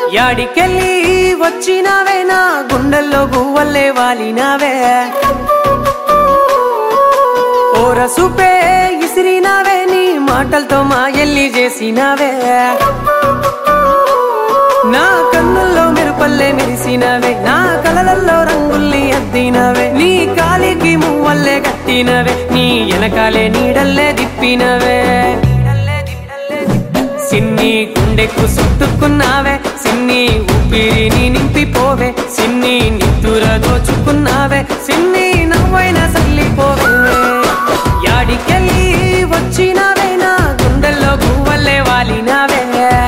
యాడికెళ్ళి వచ్చినావే నా గుండెల్లో గువ్వల్లే వాలినావే ఓర సూపే ఇసిరినావే నీ మాటలతో మా ఎల్లి చేసినావే నా కన్నుల్లో మెరుపల్లే మెరిసినవే నా కలలల్లో రంగుల్ని అద్దినవే నీ కాలికి మువ్వల్లే కట్టినవే నీ వెనకాలే నీడల్లే దిప్పినవే సిన్ని గుండెకు చుట్టుకున్నావే సిన్ని ఊపిరిని నింపిపోవే సిన్ని నిద్దుర దోచుకున్నావే సిన్ని నవ్వైన సల్లిపోవే యాడికెళ్ళి వచ్చినావే నా గుండెల్లో గువ్వల్లే వాలినావే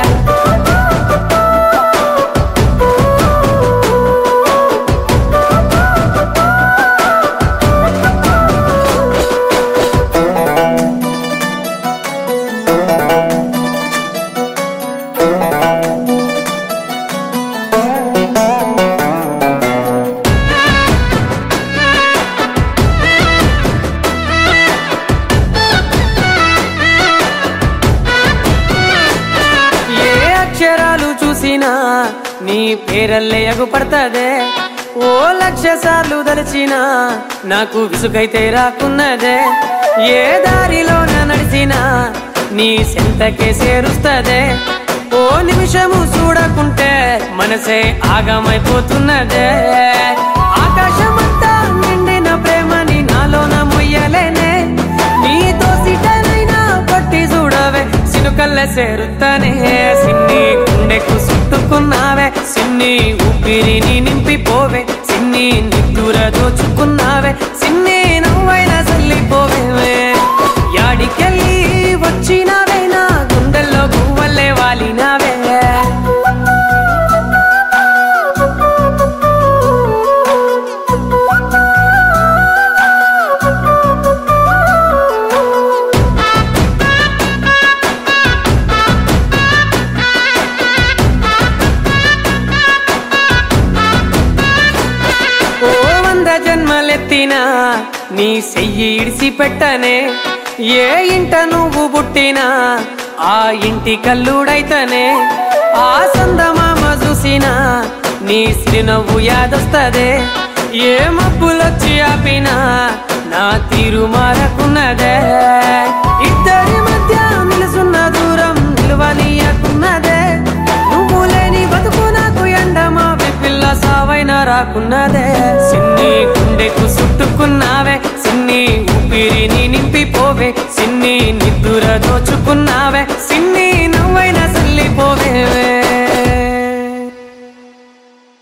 ఏ అక్షరాలు చూసినా నీ పేరల్లే ఎగుపడతదే ఓ లక్ష సార్లు దలిచినా నాకు విసుగైతే రాకున్నదే ఏ దారిలోన నడిచినా నీ సెంతకే చేరుస్తదే ఓ నిమిషము చూడకుంటే మనసే ఆగమైపోతున్నదే ఆకాశమంతా నిండిన ప్రేమని నాలోన మొయ్యలేనే నీతో సిటనైనా పట్టి చూడవే సినుకల్ల సేరుతానే సిన్ని గుండెకు చుట్టుకున్నావే సిన్ని ఊపిరిని నింపిపోవే సిన్ని నిద్దుర దోచుకున్నావే సిన్ని నవ్వైన చల్లిపోవే యాడికెళ్ళి వచ్చినావే నా గుండెల్లో గువ్వల్లే వాలినావే ఓ వంద జన్మలెత్తినా నీ చెయ్యి ఇడిసి పెట్టనే ఏ ఇంట నువ్వు పుట్టినా ఆ ఇంటి కల్లుడైతనే ఆ సందమామ చూసినా నీ సిరినవ్వు యాదొస్తదే ఏ మబ్బులొచ్చి ఆపినా నా తీరు మారకున్నదే ఇద్దరి మధ్య నిలుసున్న దూరం నిలువనీయకున్నదే నువ్వు లేని బతుకు నాకు ఎండమా పిల్ల సావైన రాకున్నదే సిన్ని గుండెకు చుట్టుకున్నావే సిన్ని ఊపిరిని నింపిపోవే సిన్ని నిద్దుర దోచుకున్నావే